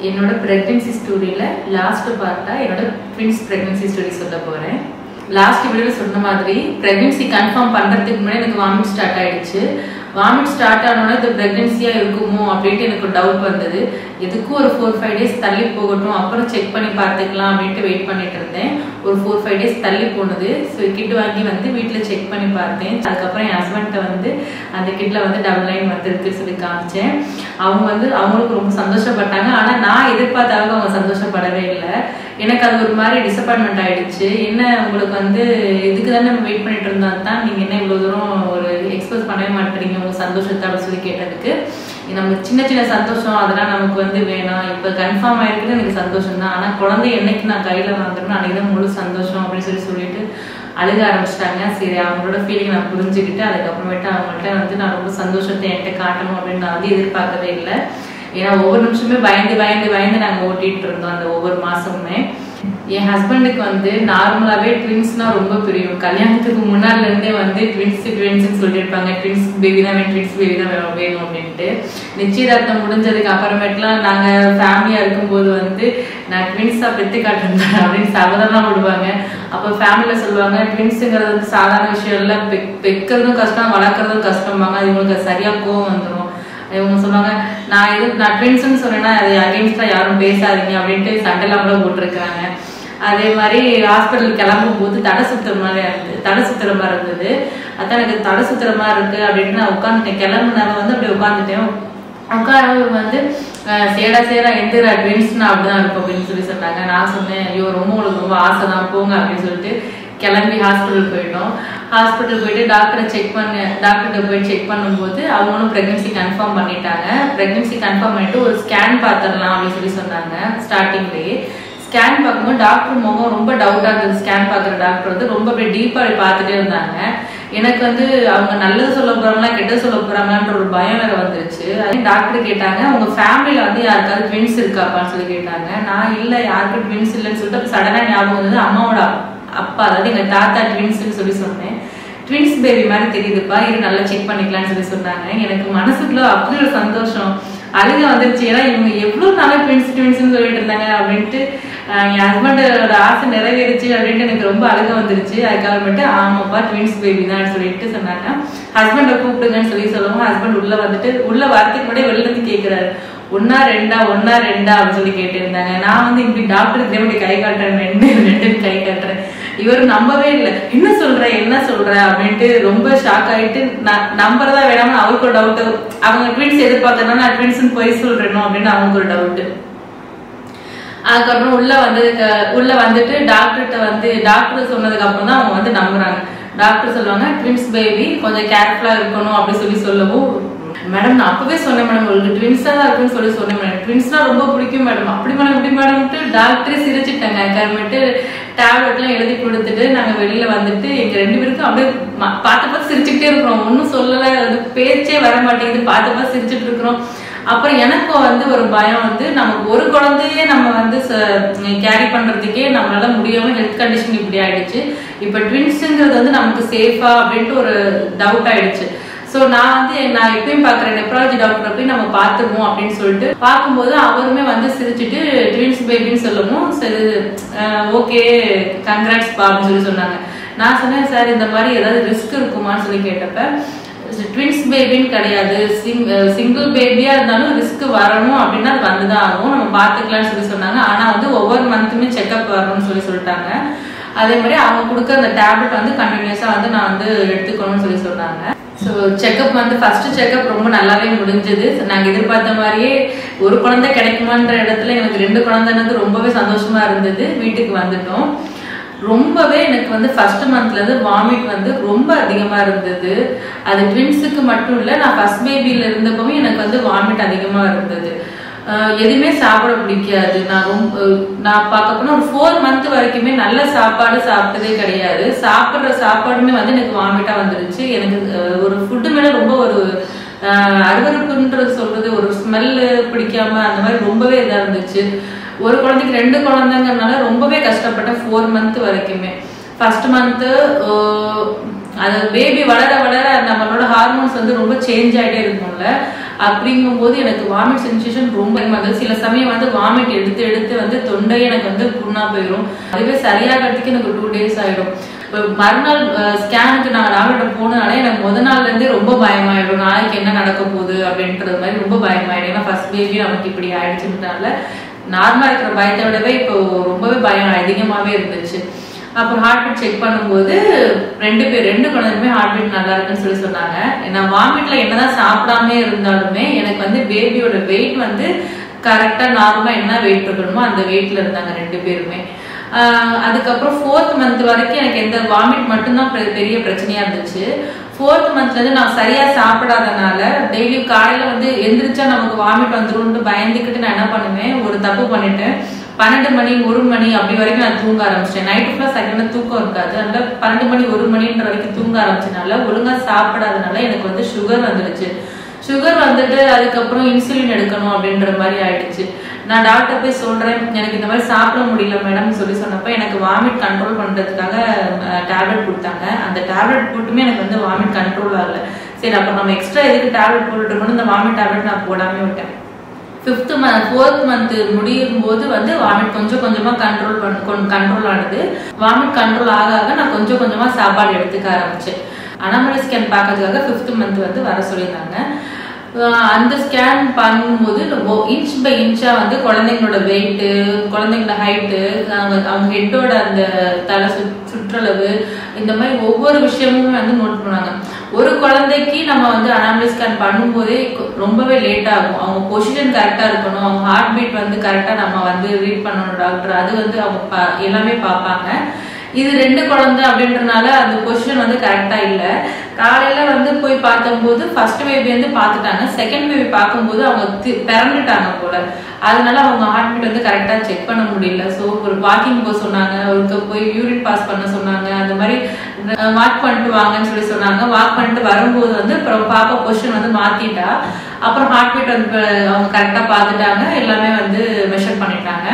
என்னோட ப்ரெக்னென்சி ஸ்டோரியில் லாஸ்ட் பார்ட்டாக என்னோட ட்வின்ஸ் ப்ரெக்னென்சி ஸ்டோரி சொல்ல போகிறேன் லாஸ்ட் வீடியோவில் சொன்ன மாதிரி ப்ரெக்னென்சி கன்ஃபார்ம் பண்ணுறதுக்கு முன்னாடி எனக்கு வாமிட் ஸ்டார்ட் ஆயிடுச்சு வாமிட் ஸ்டார்ட் ஆனோடனே இது ப்ரெக்னென்சியாக இருக்குமோ அப்படின்ட்டு எனக்கு ஒரு டவுட் வந்தது எதுக்கும் ஒரு ஃபோர் ஃபைவ் டேஸ் தள்ளி போகட்டும் அப்புறம் செக் பண்ணி பார்த்துக்கலாம் அப்படின்ட்டு வெயிட் பண்ணிட்டு இருந்தேன் ஒரு ஃபோர் ஃபைவ் டேஸ் தள்ளி போனது ஸோ கிட் வாங்கி வந்து வீட்டில் செக் பண்ணி பார்த்தேன் அதுக்கப்புறம் என் ஹஸ்பண்ட்டை வந்து அந்த கிட்ல வந்து டபுள் லைன் வந்துருக்கு சொல்லி காமிச்சேன் அவங்க வந்து அவங்களுக்கு ரொம்ப சந்தோஷப்பட்டாங்க ஆனால் நான் எதிர்பார்த்த அளவுக்கு அவங்க சந்தோஷப்படவே இல்லை எனக்கு அது ஒரு மாதிரி டிசப்பாயின்மெண்ட் ஆயிடுச்சு என்ன உங்களுக்கு வந்து இதுக்கு தானே நம்ம வெயிட் பண்ணிட்டு இருந்தா தான் நீங்க என்ன இவ்வளவு தூரம் ஒரு எக்ஸ்பிரஸ் பண்ணவே மாட்டேறீங்க உங்க சந்தோஷத்தை அப்படின்னு சொல்லி கேட்டதுக்கு நம்ம சின்ன சின்ன சந்தோஷம் அதெல்லாம் நமக்கு வந்து வேணாம் இப்ப கன்ஃபார்ம் ஆயிருக்குது எனக்கு சந்தோஷம் தான் ஆனா குழந்தை என்னைக்கு நான் கையில வாங்குறேனோ அன்னைக்கு தான் முழு சந்தோஷம் அப்படின்னு சொல்லி சொல்லிட்டு அழுக ஆரம்பிச்சிட்டாங்க சரி அவங்களோட ஃபீலிங் நான் புரிஞ்சுக்கிட்டு அதுக்கப்புறமேட்டு அவங்கள்ட்ட வந்து நான் ரொம்ப சந்தோஷத்தை என்கிட்ட காட்டணும் அப்படின்னு நான் வந்து எதிர்பார்க்கவே இல்லை ஏன்னா ஒவ்வொரு நிமிஷமே பயந்து பயந்து பயந்து நாங்கள் ஓட்டிட்டு இருந்தோம் அந்த ஒவ்வொரு மாசமுமே என் ஹஸ்பண்டுக்கு வந்து நார்மலாவே ட்வின்ஸ்னா ரொம்ப பிரியும் கல்யாணத்துக்கு முன்னாடில இருந்தே வந்து ட்வின்ஸ் ட்வின்ஸ் சொல்லியிருப்பாங்க ட்வின்ஸ் பேபி தான் வேணும் ட்வின்ஸ் பேபி தான் வேணும் வேணும் அப்படின்ட்டு நிச்சயதார்த்தம் முடிஞ்சதுக்கு அப்புறமேட்டுலாம் நாங்க ஃபேமிலியா இருக்கும்போது வந்து நான் ட்வின்ஸா பெத்து காட்டுறேன் அப்படின்னு சபதம்லாம் விடுவாங்க அப்போ ஃபேமிலியில சொல்லுவாங்க ட்வின்ஸுங்கிறது வந்து சாதாரண விஷயம் இல்லை பெக் பெக்கிறதும் கஷ்டம் வளர்க்குறதும் கஷ்டம்பாங்க அது இவங்களுக்கு சரியா கோவம் வந்துடும் இவங்க சொன்னாங்க நான் இது நான் ட்வின்ஸ்னு சொன்னேன்னா அது அகேன்ஸ்டா யாரும் பேசாதீங்க அப்படின்ட்டு சண்டைலாம் கூட போட்டிருக்காங்க அதே மாதிரி ஹாஸ்பிட்டல் கிளம்பும் போது தடை சுத்துற மாதிரி இருந்தது தடை சுத்துற மாதிரி இருந்தது அதான் எனக்கு தடை சுத்துற மாதிரி இருக்கு அப்படின்னு நான் உட்காந்துட்டேன் கிளம்புனால வந்து அப்படி உட்காந்துட்டேன் உட்காரவு வந்து சேடா சேடா எந்த ட்வின்ஸ்னா அப்படிதான் இருக்கும் அப்படின்னு சொல்லி சொன்னாங்க நான் சொன்னேன் ஐயோ ரொம்ப உங்களுக்கு ரொம்ப ஆசை தான் போங்க அப்படின்னு சொல்லிட்டு கிளம்பி ஹாஸ்பிட்டல் போயிட்டோம் ஹாஸ்பிட்டல் போயிட்டு டாக்டரை செக் பண்ண டாக்டர்கிட்ட போய் செக் பண்ணும்போது அவங்களும் ப்ரெக்னன்சி கன்ஃபார்ம் பண்ணிட்டாங்க ப்ரெக்னன்சி கன்ஃபார்ம் பண்ணிட்டு ஒரு ஸ்கேன் பார்த்துடலாம் அப்படின்னு சொல்லி சொன்னாங்க ஸ்டார்டிங்லேயே ஸ்கேன் பார்க்கும்போது டாக்டர் முகம் ரொம்ப டவுட்டாக இருந்தது ஸ்கேன் பார்க்குற டாக்டர் வந்து ரொம்ப அப்படியே டீப்பாக பார்த்துட்டே இருந்தாங்க எனக்கு வந்து அவங்க நல்லது சொல்ல போறாங்களா கெட்டது சொல்ல போறாங்களான்ற ஒரு பயம் வேற வந்துருச்சு அதே டாக்டர் கேட்டாங்க உங்க ஃபேமிலியில வந்து யாருக்காவது ட்வின்ஸ் இருக்காப்பான்னு சொல்லி கேட்டாங்க நான் இல்ல யாருக்கும் ட்வின்ஸ் இல்லைன்னு சொல்லிட்டு சடனா ஞாபகம் வந்தது அம்மாவோட அப்பா அதாவது எங்க தாத்தா ட்வின்ஸ்னு சொல்லி சொன்னேன் ட்வின்ஸ் பேபி மாதிரி தெரியுதுப்பா இது நல்லா செக் பண்ணிக்கலாம்னு சொல்லி சொன்னாங்க எனக்கு மனசுக்குள்ள அப்படி ஒரு சந்தோஷம் அழுக வந்துருச்சு ஏன்னா இவங்க எவ்வளவு நாளா ட்வின்ஸ் ட்வின்ஸ்னு சொல்லிட்டு இருந்தாங்க அப்படின்ட்டு என் ஹஸ்பண்டோட ஆசை நிறைவேறுச்சு அப்படின்ட்டு எனக்கு ரொம்ப அழுக வந்துருச்சு அதுக்கப்புறமேட்டு ஆமாப்பா ட்வின்ஸ் பேபி தான் சொல்லிட்டு சொன்னாங்க ஹஸ்பண்டை கூப்பிடுங்கன்னு சொல்லி சொல்லுவோம் ஹஸ்பண்ட் உள்ள வந்துட்டு உள்ள வாரத்துக்கு முன்னாடி வெளில இருந்து கேட்கிறாரு ஒன்னா ரெண்டா ஒன்னா ரெண்டா அப்படின்னு சொல்லி கேட்டிருந்தாங்க நான் வந்து இப்படி டாக்டர் தேவடி கை காட்டுறேன் ரெண்டு ரெண்டு கை காட்டுறேன் இவர் நம்பவே இல்லை என்ன சொல்ற என்ன சொல்ற அப்படின்ட்டு ரொம்ப ஷாக் ஆயிட்டு நான் நம்புறதா வேணாம்னு அவருக்கு ஒரு டவுட் அவங்க ட்வின்ஸ் எதிர்பார்த்தனா நான் ட்வின்ஸ் போய் சொல்றேனோ அப்படின்னு அவங்களுக்கு ஒரு டவுட் அதுக்கப்புறம் உள்ள வந்ததுக்கு உள்ள வந்துட்டு டாக்டர்கிட்ட வந்து டாக்டர் சொன்னதுக்கு அப்புறம் தான் அவங்க வந்து நம்புறாங்க டாக்டர் சொல்லுவாங்க ட்வின்ஸ் பேபி கொஞ்சம் கேர்ஃபுல்லா இருக்கணும் அப்படி சொல்லி சொல்லவும் மேடம் நான் அப்பவே சொன்னேன் மேடம் உங்களுக்கு ட்வின்ஸா தான் இருக்குன்னு சொல்லி சொன்னேன் மேடம் ட்வின்ஸ்னா ரொம்ப பிடிக்கும் மேடம் அப்படி மேடம் இப்படி மேடம்ட்டு டாக்டரே சிரிச்சிட்டாங்க அதுக்கப்புறமேட்டு டேப்லெட்லாம் எழுதி கொடுத்துட்டு நாங்க வெளியில வந்துட்டு எங்க ரெண்டு பேருக்கும் அப்படியே பார்த்து பார்த்து சிரிச்சுக்கிட்டே இருக்கிறோம் ஒன்றும் சொல்லலை அது பேச்சே வர மாட்டேங்குது பார்த்து பார்த்து சிரிச்சுட்டு இருக்கிறோம் அப்புறம் எனக்கும் வந்து ஒரு பயம் வந்து நமக்கு ஒரு குழந்தையே நம்ம வந்து கேரி பண்றதுக்கே நம்மளால முடியாம ஹெல்த் கண்டிஷன் இப்படி ஆயிடுச்சு இப்ப ட்வின்ஸுங்கிறது வந்து நமக்கு சேஃபா அப்படின்ட்டு ஒரு டவுட் ஆயிடுச்சு ஸோ நான் வந்து நான் எப்பயும் பார்க்குறேன் நெப்ராலஜி டாக்டர் போய் நம்ம பார்த்துருவோம் அப்படின்னு சொல்லிட்டு பார்க்கும்போது அவருமே வந்து சிரிச்சுட்டு ட்வின்ஸ் பேபின்னு சொல்லவும் சரி ஓகே கங்க்ராட்ஸ் பா அப்படின்னு சொல்லி சொன்னாங்க நான் சொன்னேன் சார் இந்த மாதிரி ஏதாவது ரிஸ்க் இருக்குமான்னு சொல்லி கேட்டப்ப ட்வின்ஸ் பேபின்னு கிடையாது சிங் சிங்கிள் பேபியா இருந்தாலும் ரிஸ்க் வரணும் அப்படின்னா அது வந்துதான் ஆகும் நம்ம பார்த்துக்கலாம்னு சொல்லி சொன்னாங்க ஆனா வந்து ஒவ்வொரு மந்த்துமே செக்அப் வரணும்னு சொல்லி சொல்லிட்டாங்க அதே மாதிரி அவங்க கொடுக்குற அந்த டேப்லெட் வந்து கண்டினியூஸா வந்து நான் வந்து எடுத்துக்கணும்னு சொல்லி சொன்னாங்க ஸோ செக்அப் வந்து ஃபர்ஸ்ட் செக்அப் ரொம்ப நல்லாவே முடிஞ்சது நாங்கள் எதிர்பார்த்த மாதிரியே ஒரு குழந்தை கிடைக்குமான்ற இடத்துல எனக்கு ரெண்டு குழந்தைனது ரொம்பவே சந்தோஷமா இருந்தது வீட்டுக்கு வந்துட்டோம் ரொம்பவே எனக்கு வந்து ஃபர்ஸ்ட் மந்த்ல இருந்து வாமிட் வந்து ரொம்ப அதிகமா இருந்தது அது ட்வின்ஸுக்கு மட்டும் இல்லை நான் ஃபர்ஸ்ட் பேபியில இருந்தப்பவும் எனக்கு வந்து வாமிட் அதிகமா இருந்தது எதுவுமே சாப்பிட பிடிக்காது நான் ரொம்ப நான் பார்க்க போனா ஒரு ஃபோர் மந்த் வரைக்குமே நல்ல சாப்பாடு சாப்பிட்டதே கிடையாது சாப்பிட்ற சாப்பாடுமே வந்து எனக்கு வாமிட்டா வந்துருச்சு எனக்கு ஒரு ஃபுட்டு மேல ரொம்ப ஒரு அருவறுப்புன்றது சொல்றது ஒரு ஸ்மெல்லு பிடிக்காம அந்த மாதிரி ரொம்பவே இதா இருந்துச்சு ஒரு குழந்தைக்கு ரெண்டு குழந்தைங்கனால ரொம்பவே கஷ்டப்பட்டேன் ஃபோர் மந்த் வரைக்குமே ஃபர்ஸ்ட் மந்த்து அது பேபி வளர வளர நம்மளோட ஹார்மோன்ஸ் வந்து ரொம்ப சேஞ்ச் ஆகிட்டே இருக்கும்ல அப்படிங்கும்போது எனக்கு வாமிட் சென்சேஷன் ரொம்ப அதிகமாக சில சமயம் வந்து வாமிட் எடுத்து எடுத்து வந்து தொண்டை எனக்கு வந்து புண்ணா போயிடும் அதுவே சரியாகிறதுக்கு எனக்கு டூ டேஸ் ஆயிடும் இப்போ மறுநாள் ஸ்கேனுக்கு நான் டாக்டர் போனதுனால எனக்கு முத நாள்ல இருந்தே ரொம்ப பயமாயிடும் நாளைக்கு என்ன நடக்க போகுது அப்படின்றது மாதிரி ரொம்ப பயமாயிடும் ஏன்னா ஃபர்ஸ்ட் பேபி நமக்கு இப்படி ஆயிடுச்சுன்றதுனால நார்மலா இருக்கிற பயத்தை விடவே இப்போ ரொம்பவே பயம் அதிகமாவே இருந்துச்சு அப்புறம் ஹார்ட் பீட் செக் பண்ணும்போது ரெண்டு பேர் ரெண்டு குழந்தையுமே ஹார்ட் பீட் நல்லா இருக்குன்னு சொல்லி சொன்னாங்க நான் வாமிட்ல என்னதான் சாப்பிடாம இருந்தாலுமே எனக்கு வந்து பேபியோட வெயிட் வந்து கரெக்டா நார்மலா என்ன வெயிட் இருக்கணுமோ அந்த வெயிட்ல இருந்தாங்க ரெண்டு பேருமே ஆஹ் அதுக்கப்புறம் ஃபோர்த் மந்த் வரைக்கும் எனக்கு எந்த வாமிட் மட்டும்தான் பெ- பெரிய பிரச்சனையா இருந்துச்சு ஃபோர்த் மந்த்ல இருந்து நான் சரியா சாப்பிடாதனால டெய்லி காலையில வந்து எந்திரிச்சா நமக்கு வாமிட் வந்துரும்னு பயந்துக்கிட்டு நான் என்ன பண்ணுவேன் ஒரு தப்பு பண்ணிட்டேன் பன்னெண்டு மணி ஒரு மணி அப்படி வரைக்கும் நான் தூங்க ஆரம்பிச்சிட்டேன் நைட்டு ஃபுல்லாக சரியான தூக்கம் இருக்காது அதனால பன்னெண்டு மணி ஒரு மணின்ற வரைக்கும் தூங்க ஆரம்பிச்சனால ஒழுங்கா சாப்பிடாதனால எனக்கு வந்து சுகர் வந்துடுச்சு சுகர் வந்துட்டு அதுக்கப்புறம் இன்சுலின் எடுக்கணும் அப்படின்ற மாதிரி ஆயிடுச்சு நான் டாக்டர் போய் சொல்றேன் எனக்கு இந்த மாதிரி சாப்பிட முடியல மேடம் சொல்லி சொன்னப்ப எனக்கு வாமிட் கண்ட்ரோல் பண்றதுக்காக டேப்லெட் கொடுத்தாங்க அந்த டேப்லெட் போட்டுமே எனக்கு வந்து வாமிட் கண்ட்ரோல் ஆகல சரி அப்ப நம்ம எக்ஸ்ட்ரா எதுக்கு டேப்லெட் போட்டுட்டு இருக்கணும் இந்த வாமிட் டேப்லெட் நான் போடாம விட்டேன் ஃபிஃப்த் மந்த் ஃபோர்த் மந்த் முடியும் போது வந்து வாமிட் கொஞ்சம் கொஞ்சமா கண்ட்ரோல் பண்ண கண்ட்ரோல் ஆனது வாமிட் கண்ட்ரோல் ஆக ஆக நான் கொஞ்சம் கொஞ்சமா சாப்பாடு எடுத்துக்க ஆரம்பிச்சேன் அனாமலி ஸ்கேன் பார்க்கறதுக்காக ஃபிஃப்த் மந்த் வந்து வர சொல்லியிருந்தாங்க ஆஹ் அந்த ஸ்கேன் பண்ணும்போது இன்ச் பை இன்ச்சா வந்து குழந்தைங்களோட வெயிட்டு குழந்தைங்களோட ஹைட்டு அவங்க அவங்க ஹெட்டோட அந்த தலை சுத்- சுற்றளவு இந்த மாதிரி ஒவ்வொரு விஷயமுமே வந்து நோட் பண்ணாங்க ஒரு குழந்தைக்கு நம்ம வந்து அனாமலி ஸ்கேன் பண்ணும்போதே கொ- ரொம்பவே லேட் ஆகும் அவங்க பொசிஷன் கரெக்டா இருக்கணும் அவங்க ஹார்ட் பீட் வந்து கரெக்டா நம்ம வந்து ரீட் பண்ணணும் டாக்டர் அது வந்து அவங்க பா- எல்லாமே பார்ப்பாங்க இது ரெண்டு குழந்தை அப்படின்றனால அந்த பொசிஷன் வந்து கரெக்டா இல்ல காலையில வந்து போய் பார்த்தம்போது ஃபர்ஸ்ட் பேபி வந்து பார்த்துட்டாங்க செகண்ட் பேபி பார்க்கும்போது அவங்க தி- பிறந்துட்டாங்க போல அதனால அவங்க ஹார்ட் பீட் வந்து கரெக்டா செக் பண்ண முடியல ஸோ ஒரு வாக்கிங் போக சொன்னாங்க ஒருக்க போய் யூரின் பாஸ் பண்ண சொன்னாங்க அந்த மாதிரி வாக் பண்ணிட்டு வாங்கன்னு சொல்லி சொன்னாங்க வாக் பண்ணிட்டு வரும்போது வந்து அப்புறம் பாப்பா பொசிஷன் வந்து மாத்திட்டா அப்புறம் ஹார்ட் பீட் வந்து இப்ப அவங்க கரெக்டா பார்த்துட்டாங்க எல்லாமே வந்து மெஷர் பண்ணிட்டாங்க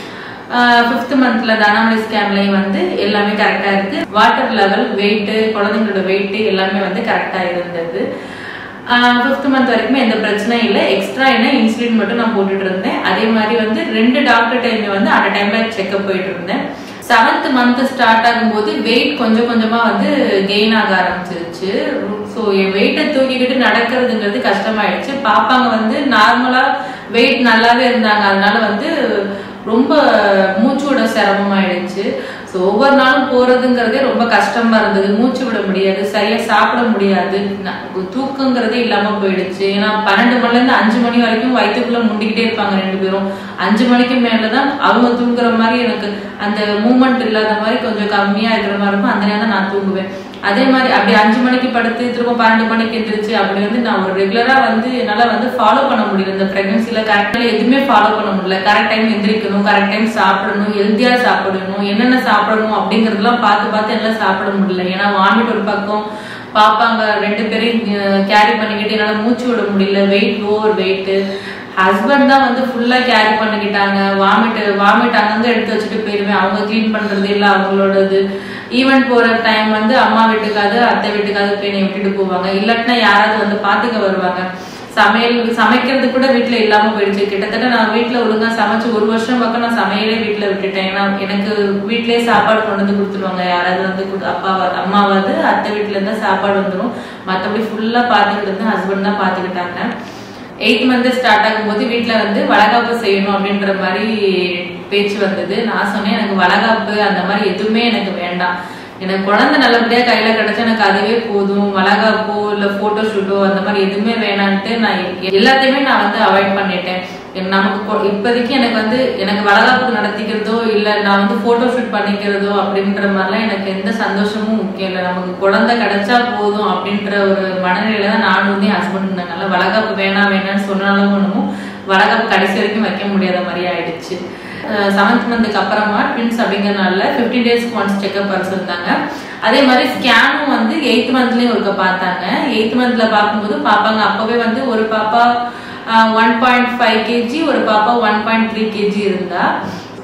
ஃபிஃப்த் மந்த்ல தனாமலி ஸ்கேன்லயும் வந்து எல்லாமே கரெக்டா இருக்கு வாட்டர் லெவல் வெயிட் குழந்தைங்களோட வெயிட் எல்லாமே வந்து கரெக்டா இருந்தது ஃபிஃப்த் மந்த் வரைக்குமே எந்த பிரச்சனையும் இல்லை எக்ஸ்ட்ரா என்ன இன்சுலின் மட்டும் நான் போட்டுட்டு இருந்தேன் அதே மாதிரி வந்து ரெண்டு டாக்டர் டைம் வந்து அந்த டைம்ல செக்அப் போயிட்டு இருந்தேன் செவன்த் மந்த் ஸ்டார்ட் ஆகும்போது வெயிட் கொஞ்சம் கொஞ்சமா வந்து கெயின் ஆக ஆரம்பிச்சிருச்சு ஸோ என் வெயிட்டை தூக்கிக்கிட்டு நடக்கிறதுங்கிறது கஷ்டமாயிடுச்சு பாப்பாங்க வந்து நார்மலா வெயிட் நல்லாவே இருந்தாங்க அதனால வந்து ரொம்ப மூச்சு விட சிரமமாயிடுச்சு ஸோ ஒவ்வொரு நாளும் போறதுங்கிறதே ரொம்ப கஷ்டமா இருந்தது மூச்சு விட முடியாது சரியா சாப்பிட முடியாது ந- தூக்கங்கிறதே இல்லாம போயிடுச்சு ஏன்னா பன்னெண்டு மணில இருந்து அஞ்சு மணி வரைக்கும் வயிற்றுக்குள்ள முண்டிக்கிட்டே இருப்பாங்க ரெண்டு பேரும் அஞ்சு மணிக்கு மேலதான் அவங்க தூங்குற மாதிரி எனக்கு அந்த மூமெண்ட் இல்லாத மாதிரி கொஞ்சம் கம்மியா இருக்கிற மாதிரி இருக்கும் அந்த நேரம் தான் நான் தூங்குவேன் அதே மாதிரி அப்படி அஞ்சு மணிக்கு படுத்து திரும்ப பன்னெண்டு மணிக்கு எந்திரிச்சு அப்படி வந்து நான் ஒரு ரெகுலரா வந்து என்னால வந்து ஃபாலோ பண்ண முடியல இந்த பிரெக்னன்சில கரெக்டாக எதுவுமே ஃபாலோ பண்ண முடியல கரெக்ட் டைம் எந்திரிக்கணும் கரெக்ட் டைம் சாப்பிடணும் ஹெல்த்தியா சாப்பிடணும் என்னென்ன சாப்பிடணும் அப்படிங்கறதெல்லாம் பார்த்து பார்த்து எல்லாம் சாப்பிட முடியல ஏன்னா வாமிட் ஒரு பக்கம் பாப்பாங்க ரெண்டு பேரையும் கேரி பண்ணிக்கிட்டு என்னால மூச்சு விட முடியல வெயிட் ஓவர் வெயிட் ஹஸ்பண்ட் தான் வந்து ஃபுல்லா கேரி பண்ணிக்கிட்டாங்க வாமிட் வாமிட் அங்கங்க எடுத்து வச்சுட்டு போயிருவேன் அவங்க க்ளீன் பண்றது இல்ல அவங்களோடது ஈவென்ட் போற டைம் வந்து அம்மா வீட்டுக்காவது அத்தை வீட்டுக்காவது போய் என்னை விட்டுட்டு போவாங்க இல்லாட்டினா யாராவது வந்து பாத்துக்க வருவாங்க சமையல் சமைக்கிறது கூட வீட்ல இல்லாம போயிடுச்சு கிட்டத்தட்ட நான் வீட்ல ஒழுங்கா சமைச்சு ஒரு வருஷம் பக்கம் நான் சமையலே வீட்ல விட்டுட்டேன் ஏன்னா எனக்கு வீட்லயே சாப்பாடு கொண்டு வந்து கொடுத்துருவாங்க யாராவது வந்து குடு- அப்பாவா அம்மாவாவது அத்தை வீட்ல இருந்தா சாப்பாடு வந்துடும் மத்தபடி ஃபுல்லா பாத்துக்கிட்டு ஹஸ்பண்ட் தான் பாத்துக்கிட்டாங்க எயித் மந்த் ஸ்டார்ட் ஆகும்போது வீட்ல வந்து வளகாப்பு செய்யணும் அப்படின்ற மாதிரி பேச்சு வந்தது நான் சொன்னேன் எனக்கு வளகாப்பு அந்த மாதிரி எதுவுமே எனக்கு வேண்டாம் எனக்கு குழந்தை நல்லபடியா கையில கிடைச்சா எனக்கு அதுவே போதும் வளகாப்போ இல்ல போட்டோ ஷூட்டோ அந்த மாதிரி எதுவுமே வேணான்ட்டு நான் எ- எல்லாத்தையுமே நான் வந்து அவாய்ட் பண்ணிட்டேன் எனக்கு நமக்கு கொ- இப்போதைக்கு எனக்கு வந்து எனக்கு வளகாப்பு நடத்திக்கிறதோ இல்ல நான் வந்து போட்டோ ஷூட் பண்ணிக்கிறதோ அப்படின்ற மாதிரிலாம் எனக்கு எந்த சந்தோஷமும் முக்கியம் இல்லை நமக்கு குழந்தை கிடைச்சா போதும் அப்படின்ற ஒரு மனநிலையில தான் நானும் வந்து ஹஸ்பண்ட் இருந்தாங்கல்ல வளகாப்பு வேணாம் வேணாம்னு சொன்னாலும் ஒண்ணும் வளகாப்பு கடைசி வரைக்கும் வைக்க முடியாத மாதிரி ஆயிடுச்சு செவன்த் மந்த்துக்கு அப்புறமா ட்வின்ஸ் அப்படிங்கறதுனால ஃபிஃப்டீன் டேஸ்க்கு ஒன்ஸ் செக்அப் வர சொல்லிட்டாங்க அதே மாதிரி ஸ்கேனும் வந்து எயித் மந்த்லயும் ஒருக்க பார்த்தாங்க எயித் மந்த்ல பார்க்கும்போது பாப்பாங்க அப்பவே வந்து ஒரு பாப்பா ஒன் பாயிண்ட் ஃபைவ் கேஜி ஒரு பாப்பா ஒன் பாயிண்ட் த்ரீ கேஜி இருந்தா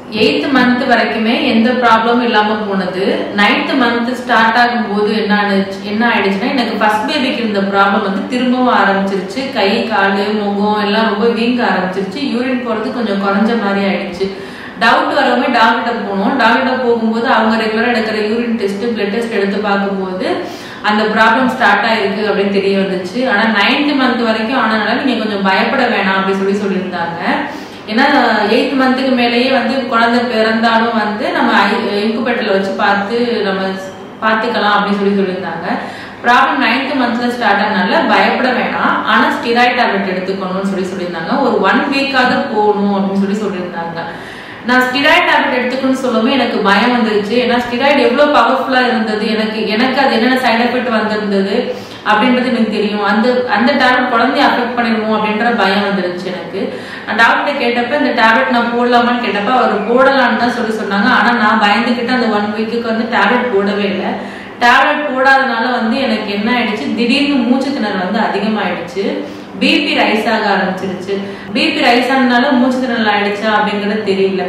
எயித் மந்த் வரைக்குமே எந்த ப்ராப்ளமும் இல்லாம போனது நைன்த் மந்த் ஸ்டார்ட் ஆகும் போது என்ன ஆனிச்சு என்ன ஆயிடுச்சுன்னா எனக்கு ஃபர்ஸ்ட் பேபிக்கு இருந்த ப்ராப்ளம் வந்து திரும்பவும் ஆரம்பிச்சிருச்சு கை கால் முகம் எல்லாம் ரொம்ப வீங்க ஆரம்பிச்சிருச்சு யூரின் போறது கொஞ்சம் குறைஞ்ச மாதிரி ஆயிடுச்சு டவுட் வரவுமே டாக்டர்கிட்ட போனோம் டாக்டர்கிட்ட போகும்போது அவங்க ரெகுலரா எடுக்கிற யூரின் டெஸ்ட் பிளட் டெஸ்ட் எடுத்து பார்க்கும்போது அந்த ப்ராப்ளம் ஸ்டார்ட் ஆயிருக்கு அப்படின்னு தெரிய வந்துச்சு ஆனா நைன்த் மந்த் வரைக்கும் ஆனதுனால நீங்க கொஞ்சம் பயப்பட வேணாம் அப்படி சொல்லி சொல்லியிருந்தாங்க ஏன்னா எயித் மந்த்துக்கு மேலேயே வந்து குழந்தை பிறந்தாலும் வந்து நம்ம இன்குபேட்டர்ல வச்சு பார்த்து நம்ம பார்த்துக்கலாம் அப்படின்னு சொல்லி சொல்லியிருந்தாங்க ப்ராப்ளம் நைன்த் மந்த்ல ஸ்டார்ட் ஆனால பயப்பட வேணாம் ஆனா ஸ்டிராய்ட் டேப்லெட் எடுத்துக்கணும்னு சொல்லி சொல்லியிருந்தாங்க ஒரு ஒன் வீக்காவது போகணும் அப்படின்னு சொல்லி சொல்லியிருந்தாங்க நான் ஸ்டிராய்ட் டேப்லெட் எடுத்துக்கணும்னு சொல்லவும் எனக்கு பயம் வந்துருச்சு ஏன்னா ஸ்டிராய்டு எவ்வளவு பவர்ஃபுல்லா இருந்தது எனக்கு எனக்கு அது என்னென்ன சைடு எஃபெக்ட் வந்திருந்தது அப்படின்றது எனக்கு தெரியும் அந்த அந்த டேப்லெட் குழந்தைய அஃபெக்ட் பண்ணிடுவோம் அப்படின்ற பயம் வந்துருச்சு எனக்கு நான் டாக்டர் கேட்டப்ப இந்த டேப்லெட் நான் போடலாமான்னு கேட்டப்ப அவர் போடலான்னு தான் சொல்லி சொன்னாங்க ஆனா நான் பயந்துக்கிட்டு அந்த ஒன் வீக்குக்கு வந்து டேப்லெட் போடவே இல்லை டேப்லெட் போடாதனால வந்து எனக்கு என்ன ஆயிடுச்சு திடீர்னு மூச்சு திணறல் வந்து அதிகமாயிடுச்சு பிபி ரைஸ் ஆக ஆரம்பிச்சிருச்சு பிபி ரைஸ் ஆனதுனால மூச்சு திணறல் ஆயிடுச்சா அப்படிங்கறது தெரியல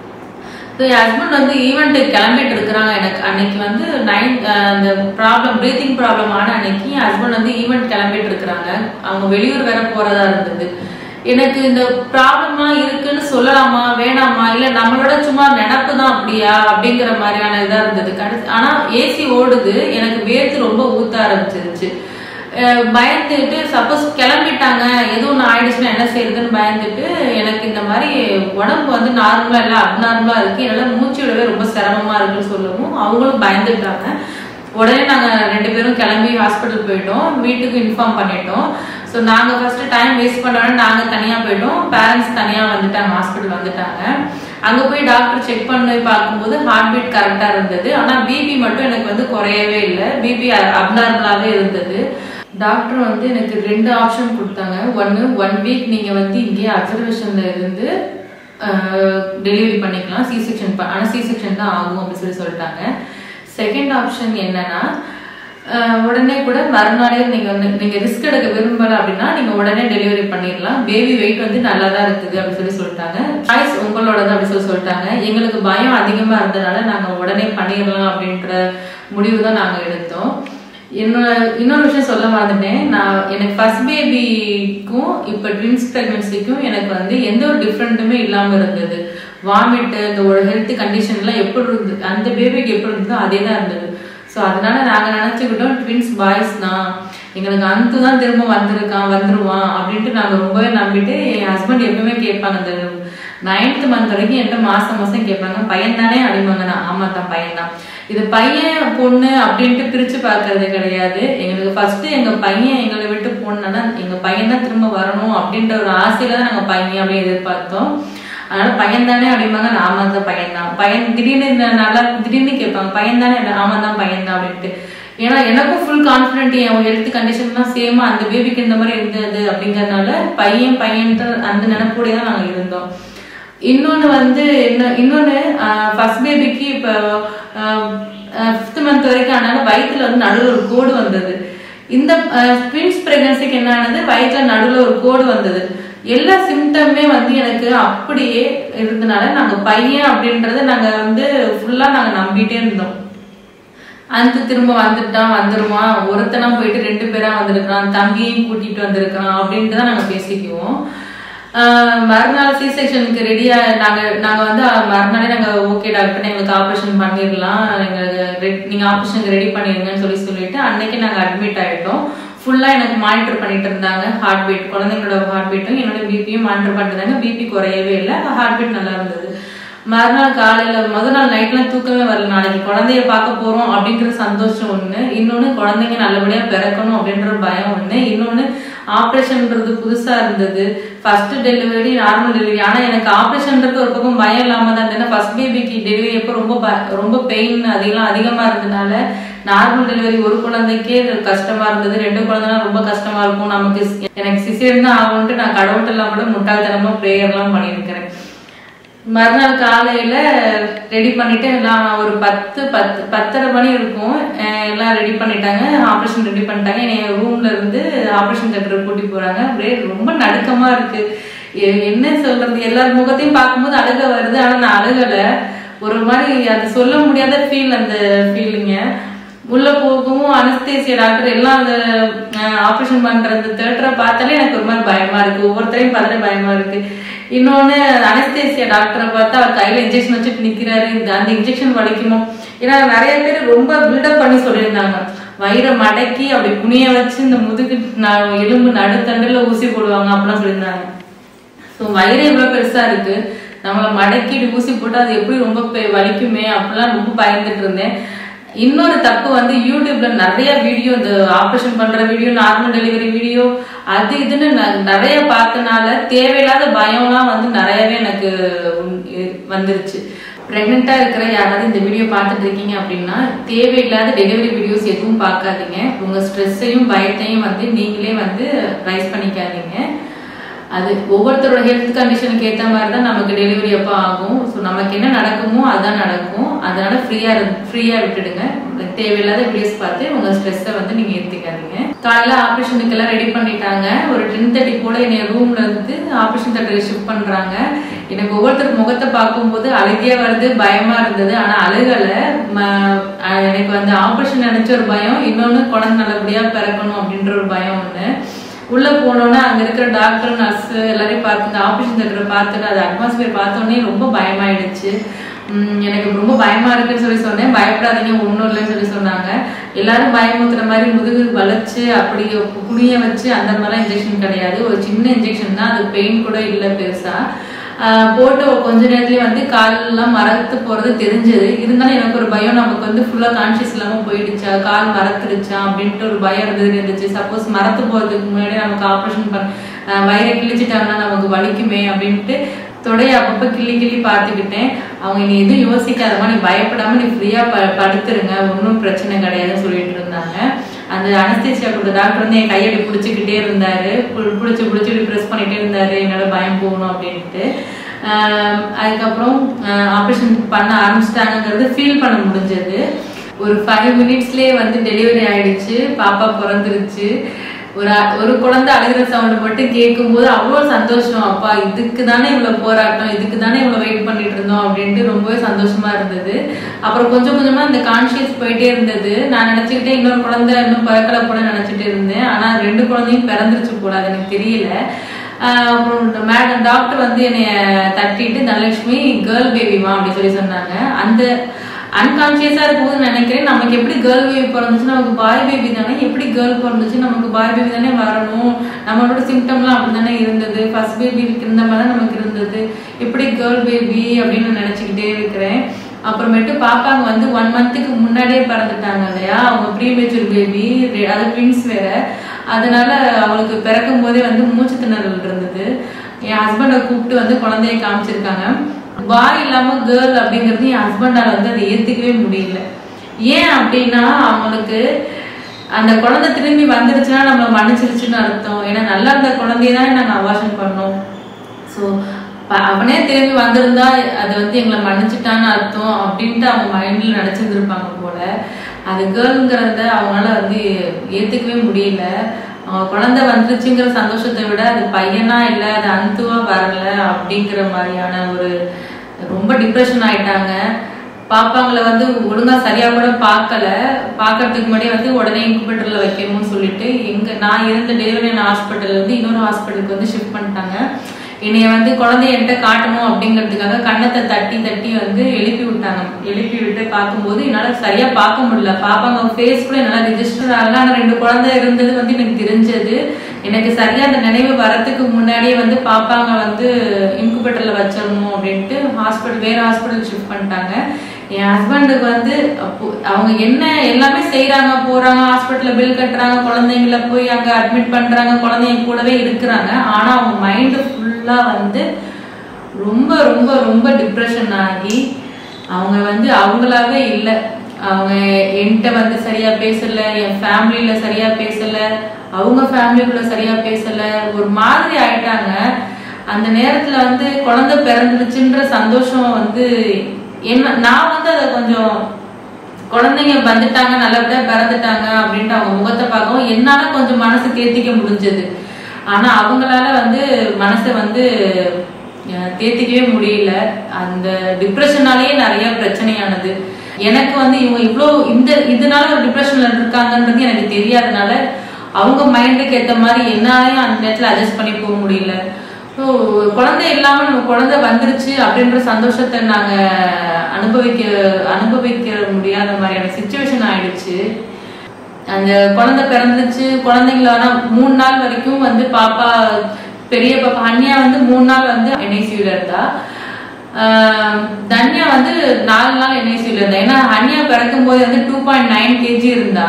ஸோ என் ஹஸ்பண்ட் வந்து ஈவெண்ட் கிளம்பிட்டு இருக்கிறாங்க எனக்கு அன்னைக்கு வந்து நைன் அந்த ப்ராப்ளம் ப்ரீத்திங் ப்ராப்ளம் ஆன அன்னைக்கு என் ஹஸ்பண்ட் வந்து ஈவெண்ட் கிளம்பிட்டு இருக்கிறாங்க அவங்க வெளியூர் வேற போறதா இருந்தது எனக்கு இந்த ப்ராப்ளமா இருக்குன்னு சொல்லலாமா வேணாமா இல்ல நம்மளோட சும்மா நினப்பு தான் அப்படியா அப்படிங்கிற மாதிரியான இதா இருந்தது கடைசி ஆனா ஏசி ஓடுது எனக்கு வேர்த்து ரொம்ப ஊத்த ஆரம்பிச்சிருச்சு அஹ் பயந்துட்டு சப்போஸ் கிளம்பிட்டாங்க எதுவும் ஒன்று ஆயிடுச்சுன்னா என்ன செய்யறதுன்னு பயந்துட்டு எனக்கு இந்த மாதிரி உடம்பு வந்து நார்மலா இல்லை அப்நார்மலா இருக்கு என்னால மூச்சு விடவே ரொம்ப சிரமமா இருக்குன்னு சொல்லவும் அவங்களும் பயந்துட்டாங்க உடனே நாங்க ரெண்டு பேரும் கிளம்பி ஹாஸ்பிட்டல் போயிட்டோம் வீட்டுக்கு இன்ஃபார்ம் பண்ணிட்டோம் ஸோ நாங்க ஃபர்ஸ்ட் டைம் வேஸ்ட் பண்ணோட நாங்க தனியா போயிட்டோம் பேரண்ட்ஸ் தனியா வந்துட்டாங்க ஹாஸ்பிட்டல் வந்துட்டாங்க அங்க போய் டாக்டர் செக் பண்ணி பார்க்கும்போது ஹார்ட் பீட் கரெக்டா இருந்தது ஆனா பிபி மட்டும் எனக்கு வந்து குறையவே இல்லை பிபி அப்நார்மலாவே இருந்தது டாக்டர் வந்து எனக்கு ரெண்டு ஆப்ஷன் கொடுத்தாங்க ஒன்று ஒன் வீக் நீங்கள் வந்து இங்கேயே அப்சர்வேஷனில் இருந்து டெலிவரி பண்ணிக்கலாம் சி செக்ஷன் ஆனால் சி செக்ஷன் தான் ஆகும் அப்படின்னு சொல்லி சொல்லிட்டாங்க செகண்ட் ஆப்ஷன் என்னன்னா அஹ், உடனே கூட மறுநாளே நீங்க வந்து நீங்க ரிஸ்க் எடுக்க விரும்பல அப்படின்னா நீங்க உடனே டெலிவரி பண்ணிடலாம் பேபி வெயிட் வந்து நல்லா தான் இருக்குது அப்படின்னு சொல்லி சொல்லிட்டாங்க சாய்ஸ் உங்களோட தான் அப்படி சொல்லி சொல்லிட்டாங்க எங்களுக்கு பயம் அதிகமா இருந்ததுனால நாங்க உடனே பண்ணிடலாம் அப்படின்ற முடிவு தான் நாங்க எடுத்தோம் இன்னொரு இன்னொரு விஷயம் சொல்ல மறந்துட்டேன் நான் எனக்கு ஃபர்ஸ்ட் பேபிக்கும் இப்போ ட்வின்ஸ் ப்ரெக்னன்சிக்கும் எனக்கு வந்து எந்த ஒரு டிஃப்ரெண்ட்டுமே இல்லாமல் இருந்தது வாமிட்டு இந்த ஒரு ஹெல்த் கண்டிஷன்லாம் எப்படி இருந்தது அந்த பேபிக்கு எப்படி இருந்ததோ அதே தான் இருந்தது ஸோ அதனால நாங்கள் நினச்சிக்கிட்டோம் ட்வின்ஸ் பாய்ஸ் தான் எங்களுக்கு அந்து தான் திரும்ப வந்திருக்கான் வந்துருவான் அப்படின்ட்டு நாங்கள் ரொம்பவே நம்பிட்டு என் ஹஸ்பண்ட் எப்பவுமே கேட்பாங்க அந்த நைன்த் மந்த் வரைக்கும் என்கிட்ட மாசம் மாசம் கேட்பாங்க பையன் தானே அப்படிம்பாங்க நான் ஆமா தான் பையன் தான் இது பையன் பொண்ணு அப்படின்ட்டு பிரிச்சு பார்க்கறது கிடையாது எங்களுக்கு ஃபர்ஸ்ட் எங்க பையன் எங்களை விட்டு போனா எங்க பையன் தான் திரும்ப வரணும் அப்படின்ற ஒரு ஆசையில தான் நாங்க பையன் அப்படின்னு எதிர்பார்த்தோம் அதனால பையன் தானே அப்படிம்பாங்க நான் ஆமா தான் பையன் தான் பையன் திடீர்னு இந்த நல்லா திடீர்னு கேட்பாங்க பையன் தானே ஆமா தான் பையன் தான் அப்படின்ட்டு ஏன்னா எனக்கும் ஃபுல் கான்ஃபிடென்ட் என் ஹெல்த் கண்டிஷன் தான் சேமா அந்த பேபிக்கு இந்த மாதிரி இருந்தது அப்படிங்கறதுனால பையன் பையன்ற அந்த நினைப்போடய தான் நாங்க இருந்தோம் இன்னொன்னு வந்து என்ன இன்னொன்னு ஃபர்ஸ்ட் பேபிக்கு இப்போ ஃபிஃப்த் மந்த் வரைக்கும் ஆனால வயிற்றுல வந்து நடுவில் ஒரு கோடு வந்தது இந்த ட்வின்ஸ் பிரெக்னன்சிக்கு என்ன ஆனது வயிற்றுல நடுவில் ஒரு கோடு வந்தது எல்லா சிம்டமே வந்து எனக்கு அப்படியே இருந்தனால நாங்க பையன் அப்படின்றத நாங்க வந்து ஃபுல்லா நாங்க நம்பிட்டே இருந்தோம் அந்த திரும்ப வந்துட்டான் வந்துருவான் ஒருத்தனா போயிட்டு ரெண்டு பேரா வந்திருக்கான் தம்பியையும் கூட்டிட்டு வந்திருக்கான் அப்படின்ட்டு தான் நாங்க பேசிக்குவோம் ஆஹ் மறுநாள் சி செக்ஷனுக்கு ரெடியா நாங்க நாங்க வந்து அஹ் மறுநாளே நாங்க ஓகே டாக்டர் எங்களுக்கு ஆப்ரேஷன் பண்ணிடலாம் எங்களுக்கு re- நீங்க ஆப்ரேஷனுக்கு ரெடி பண்ணிருங்கன்னு சொல்லி சொல்லிட்டு அன்னைக்கு நாங்க அட்மிட் ஆயிட்டோம் ஃபுல்லா எனக்கு மானிட்டர் பண்ணிட்டு இருந்தாங்க ஹார்ட் பீட் குழந்தைங்களோட ஹார்ட் பீட்டும் என்னோட பிபியும் மானிட்டர் பண்ணிட்டு இருந்தாங்க பிபி குறையவே இல்லை ஹார்ட் பீட் நல்லா இருந்தது மறுநாள் காலையில முதல் நாள் நைட்லாம் தூக்கமே வரல நாளைக்கு குழந்தைய பார்க்க போறோம் அப்படிங்கிற சந்தோஷம் ஒண்ணு இன்னொன்னு குழந்தைங்க நல்லபடியா பிறக்கணும் அப்படின்ற ஒரு பயம் ஒண்ணு இன்னொன்னு ஆப்ரேஷன்ன்றது புதுசா இருந்தது ஃபர்ஸ்ட் டெலிவரி நார்மல் டெலிவரி ஆனா எனக்கு ஆப்ரேஷன்ன்றது ஒரு பக்கம் பயம் இல்லாம தான் இருந்தது ஃபர்ஸ்ட் பேபிக்கு டெலிவரி அப்போ ரொம்ப ப- ரொம்ப பெயின் அதெல்லாம் அதிகமா இருந்ததுனால நார்மல் டெலிவரி ஒரு குழந்தைக்கே இது கஷ்டமா இருந்தது ரெண்டு குழந்தைனா ரொம்ப கஷ்டமா இருக்கும் நமக்கு எனக்கு சிசேரியன் தான் ஆகும்ட்டு நான் கடவுள்கிட்ட எல்லாம் கூட முட்டாள்தனமா ப்ரேயர்லாம் பண்ணியிருக்கிறேன் மறுநாள் காலையில ரெடி பண்ணிட்டு நான் ஒரு பத்து பத்து பத்தரை மணி இருக்கும் அஹ் எல்லாம் ரெடி பண்ணிட்டாங்க ஆப்ரேஷன் ரெடி பண்ணிட்டாங்க என்னை ரூம்ல இருந்து ஆப்ரேஷன் தேட்டருக்கு கூட்டி போறாங்க அப்படியே ரொம்ப நடுக்கமா இருக்கு எ- என்ன சொல்றது எல்லார் முகத்தையும் பார்க்கும்போது அழுக வருது ஆனா நான் அழுகல ஒரு மாதிரி அது சொல்ல முடியாத ஃபீல் அந்த ஃபீலிங்க உள்ள போகவும் அனஸ்தேசியா டாக்டர் எல்லாம் அந்த ஆபரேஷன் பண்ற அந்த தேட்டரை பார்த்தாலே எனக்கு ஒரு மாதிரி பயமா இருக்கு ஒவ்வொருத்தரையும் பார்த்தாலே பயமா இருக்கு இன்னொன்னு அனஸ்தேசியா டாக்டரை பார்த்தா அவர் கையில இன்ஜெக்ஷன் வச்சுட்டு நிக்கிறாரு இந்த அந்த இன்ஜெக்ஷன் வலிக்குமோ ஏன்னா நிறைய பேர் ரொம்ப பில்டப் பண்ணி சொல்லியிருந்தாங்க வயிறை மடக்கி அப்படி குனிய வச்சு இந்த முதுகு ந- எலும்பு நடுத்தண்டுல ஊசி போடுவாங்க அப்படிலாம் சொல்லியிருந்தாங்க ஸோ வயிறு எவ்வளவு பெருசா இருக்கு நம்மள மடக்கி இப்படி ஊசி போட்டு அது எப்படி ரொம்ப பெ- வலிக்குமே அப்படிலாம் ரொம்ப பயந்துட்டு இருந்தேன் இன்னொரு தப்பு வந்து யூடியூப்ல நிறைய வீடியோ இந்த ஆபரேஷன் பண்ற வீடியோ நார்மல் டெலிவரி வீடியோ அது இதுன்னு ந- நிறைய பார்த்தனால தேவையில்லாத பயம்லாம் வந்து நிறையவே எனக்கு உண்- இ- வந்துருச்சு பிரெக்னெண்டா இருக்கிற யாராவது இந்த வீடியோ பார்த்துட்டு இருக்கீங்க அப்படின்னா தேவையில்லாத டெலிவரி வீடியோஸ் எதுவும் பார்க்காதீங்க உங்க ஸ்ட்ரெஸ்ஸையும் பயத்தையும் வந்து நீங்களே வந்து ரைஸ் பண்ணிக்காதீங்க அது ஒவ்வொருத்தரோட ஹெல்த் கண்டிஷனுக்கு ஏற்ற மாதிரி தான் நமக்கு டெலிவரி அப்போ ஆகும் ஸோ நமக்கு என்ன நடக்குமோ அதான் நடக்கும் அதனால ஃப்ரீயா ஃப்ரீயா விட்டுடுங்க தேவையில்லாத வீடியோஸ் பார்த்து உங்க ஸ்ட்ரெஸ்ஸை வந்து நீங்க ஏத்துக்காதீங்க காலையில ஆப்ரேஷனுக்கு எல்லாம் ரெடி பண்ணிட்டாங்க ஒரு டென் தேர்ட்டி போல என்னைய ரூம்ல இருந்து ஆப்ரேஷன் தேட்டருக்கு ஷிஃப்ட் பண்றாங்க எனக்கு ஒவ்வொருத்தர் முகத்தை பார்க்கும்போது அழுகியா வருது பயமா இருந்தது ஆனா அழுகல ம- அஹ் எனக்கு வந்து ஆப்ரேஷன் நினைச்ச ஒரு பயம் இன்னொன்னு குழந்தை நல்லபடியா பிறக்கணும் அப்படின்ற ஒரு பயம் ஒண்ணு உள்ள போனோன்னா அங்க இருக்கிற டாக்டர் நர்ஸ் எல்லாரையும் பார்த்து இந்த ஆபரேஷன் தேட்டரை பார்த்துட்டு அது அட்மாஸ்பியர் பார்த்தோன்னே ரொம்ப பயமாயிடுச்சு உம் எனக்கு ரொம்ப பயமா இருக்குன்னு சொல்லி சொன்னேன் பயப்படாதீங்க ஒண்ணும் இல்லைன்னு சொல்லி சொன்னாங்க எல்லாரும் பயமுத்துற மாதிரி முதுகு வளைச்சு அப்படி குனிய வச்சு அந்த மாதிரிலாம் இன்ஜெக்ஷன் கிடையாது ஒரு சின்ன இன்ஜெக்ஷன் தான் அது பெயின் கூட இல்லை பெருசா ஆஹ் போட்டு ஒரு கொஞ்ச நேரத்துலயே வந்து கால்லாம் மரத்து போறது தெரிஞ்சது இருந்தாலும் எனக்கு ஒரு பயம் நமக்கு வந்து ஃபுல்லா கான்சியஸ் இல்லாம போயிடுச்சா கால் மரத்துடுச்சா அப்படின்ட்டு ஒரு பயம் இருந்தது இருந்துச்சு சப்போஸ் மரத்து போறதுக்கு முன்னாடி நமக்கு ஆப்ரேஷன் பண்ண ஆஹ் வயிறை கிழிச்சிட்டாங்கன்னா நமக்கு வலிக்குமே அப்படின்ட்டு தொடைய அப்பப்ப கிள்ளி கிள்ளி பார்த்துக்கிட்டேன் அவங்க நீ எதுவும் யோசிக்காதமா நீ பயப்படாம நீ ஃப்ரீயா ப படுத்துருங்க ஒன்றும் பிரச்சனை கிடையாதுன்னு சொல்லிட்டு இருந்தாங்க அந்த அனஸ்தேசியா கொடுத்த டாக்டர் வந்து என் கையடி பிடிச்சிக்கிட்டே இருந்தாரு பு- பிடிச்சு பிடிச்சிட்டு ப்ரெஸ் பண்ணிட்டே இருந்தாரு என்னால பயம் போகணும் அப்படின்ட்டு ஆஹ் அதுக்கப்புறம் ஆப்ரேஷன் பண்ண ஆரம்பிச்சிட்டாங்கிறது ஃபீல் பண்ண முடிஞ்சது ஒரு ஃபைவ் மினிட்ஸ்லயே வந்து டெலிவரி ஆயிடுச்சு பாப்பா பிறந்துருச்சு ஒரு அ- ஒரு குழந்தை அழுகிற சவுண்ட் மட்டும் கேட்கும்போது அவ்வளோ சந்தோஷம் அப்பா இதுக்கு தானே இவ்வளவு போராட்டம் இதுக்கு தானே இவ்வளவு வெயிட் பண்ணிட்டு இருந்தோம் அப்படின்ட்டு ரொம்பவே சந்தோஷமா இருந்தது அப்புறம் கொஞ்சம் கொஞ்சமா இந்த கான்சியஸ் போயிட்டே இருந்தது நான் நினைச்சுக்கிட்டே இன்னொரு குழந்தை இன்னும் பிறக்கல போல நினைச்சிட்டு இருந்தேன் ஆனா ரெண்டு குழந்தையும் பிறந்துருச்சு போல அது எனக்கு தெரியல ஆஹ் அப்புறம் மேடம் டாக்டர் வந்து என்னைய தட்டிட்டு தனலட்சுமி கேர்ள் பேபிமா அப்படி சொல்லி சொன்னாங்க அந்த அன்கான்சியஸா இருக்கும்போது நினைக்கிறேன் நமக்கு எப்படி கேர்ள் பேபி பிறந்துச்சு நமக்கு பாய் பேபி தானே எப்படி கேர்ள் பிறந்துச்சு நமக்கு பாய் பேபி தானே வரணும் நம்மளோட சிம்டம்லாம் அப்படி தானே இருந்தது ஃபர்ஸ்ட் பேபி இருந்த மாதிரி தான் நமக்கு இருந்தது எப்படி கேர்ள் பேபி அப்படின்னு நான் நினைச்சுக்கிட்டே இருக்கிறேன் அப்புறமேட்டு பாப்பாங்க வந்து ஒன் மந்த்துக்கு முன்னாடியே பிறந்துட்டாங்க இல்லையா அவங்க ப்ரீ மெச்சூர் பேபி அது ட்வின்ஸ் வேற அதனால அவங்களுக்கு பிறக்கும் போதே வந்து மூச்சு திணறல் இருந்தது என் ஹஸ்பண்டை கூப்பிட்டு வந்து குழந்தைய காமிச்சிருக்காங்க பாய் இல்லாம கேர்ள் அப்படிங்கிறது என் ஹஸ்பண்டால வந்து அதை ஏத்துக்கவே முடியல ஏன் அப்படின்னா அவங்களுக்கு அந்த குழந்தை திரும்பி வந்துருச்சுன்னா நம்மள மன்னிச்சிருச்சுன்னு அர்த்தம் ஏன்னா நல்லா இருந்த குழந்தைய தான் நாங்க அவாஷன் பண்ணோம் ஸோ அவனே திரும்பி வந்திருந்தா அது வந்து எங்களை மன்னிச்சிட்டான்னு அர்த்தம் அப்படின்ட்டு அவங்க மைண்ட்ல நினைச்சிருந்திருப்பாங்க போல அது கேர்ளுங்கிறத அவங்களால வந்து ஏத்துக்கவே முடியல அவங்க குழந்தை வந்துருச்சுங்கிற சந்தோஷத்தை விட அது பையனா இல்ல அது அந்துவா வரல அப்படிங்கிற மாதிரியான ஒரு ரொம்ப டிப்ரெஷன் ஆயிட்டாங்க பாப்பாங்களை வந்து ஒழுங்கா சரியா கூட பார்க்கல பார்க்கறதுக்கு முன்னாடி வந்து உடனே இன்குபேட்டர்ல வைக்கணும்னு சொல்லிட்டு எங்க நான் இருந்த டெலிவரி ஹாஸ்பிட்டல் வந்து இன்னொரு ஹாஸ்பிட்டலுக்கு வந்து ஷிஃப்ட் பண்ணிட்டாங்க என்னைய வந்து குழந்தைய என்கிட்ட காட்டணும் அப்படிங்கிறதுக்காக கண்ணத்தை தட்டி தட்டி வந்து எழுப்பி விட்டாங்க எழுப்பி விட்டு பார்க்கும்போது என்னால சரியா பார்க்க முடியல பாப்பாங்க ஃபேஸ் கூட என்னால ரெஜிஸ்டர் ஆகல ஆனா ரெண்டு குழந்தை இருந்தது வந்து எனக்கு தெரிஞ்சது எனக்கு சரியா அந்த நினைவு வரத்துக்கு முன்னாடியே வந்து பாப்பாங்க வந்து இன்குபேட்டர்ல வச்சிடணும் அப்படின்ட்டு ஹாஸ்பிட்டல் வேற ஹாஸ்பிட்டல் ஷிஃப்ட் பண்ணிட்டாங்க என் ஹஸ்பண்டுக்கு வந்து அப்போ அவங்க என்ன எல்லாமே செய்யறாங்க போறாங்க ஹாஸ்பிட்டல்ல பில் கட்டுறாங்க குழந்தைங்கள போய் அங்க அட்மிட் பண்றாங்க குழந்தைங்க கூடவே இருக்கிறாங்க ஆனா அவங்க மைண்ட் ஃபுல்லா வந்து ரொம்ப ரொம்ப ரொம்ப டிப்ரெஷன் ஆகி அவங்க வந்து அவங்களாவே இல்லை அவங்க என்கிட்ட வந்து சரியா பேசல என் ஃபேமிலியில சரியா பேசல அவங்க ஃபேமிலிக்குள்ள சரியா பேசல ஒரு மாதிரி ஆயிட்டாங்க அந்த நேரத்துல வந்து குழந்தை பிறந்துருச்சுன்ற சந்தோஷம் வந்து என்ன நான் வந்து அதை கொஞ்சம் குழந்தைங்க வந்துட்டாங்க நல்லபடியா பிறந்துட்டாங்க அப்படின்ட்டு அவங்க முகத்தை பார்க்கவும் என்னால கொஞ்சம் மனசு தேத்திக்க முடிஞ்சது ஆனா அவங்களால வந்து மனசை வந்து அஹ், தேத்திக்கவே முடியல அந்த டிப்ரெஷனாலேயே நிறைய பிரச்சனையானது எனக்கு வந்து இவங்க இவ்வளோ இந்த இதனால ஒரு டிப்ரெஷன்ல இருக்காங்கன்றது எனக்கு தெரியாதனால அவங்க மைண்டுக்கு ஏத்த மாதிரி என்னாலையும் அந்த நேரத்துல அட்ஜஸ்ட் பண்ணி போக முடியல ஸோ குழந்தை இல்லாம நம்ம குழந்தை வந்துருச்சு அப்படின்ற சந்தோஷத்தை நாங்க அனுபவிக்க அனுபவிக்க முடியாத மாதிரியான சுச்சுவேஷன் ஆயிடுச்சு அந்த குழந்தை பிறந்துச்சு குழந்தைங்களான மூணு நாள் வரைக்கும் வந்து பாப்பா பெரிய பாப்பா அன்யா வந்து மூணு நாள் வந்து என்ஐசியூல இருந்தா ஆஹ் தன்யா வந்து நாலு நாள் என்ஐசியூல இருந்தா ஏன்னா அன்யா பிறக்கும் போது வந்து டூ பாயிண்ட் நைன் கேஜி இருந்தா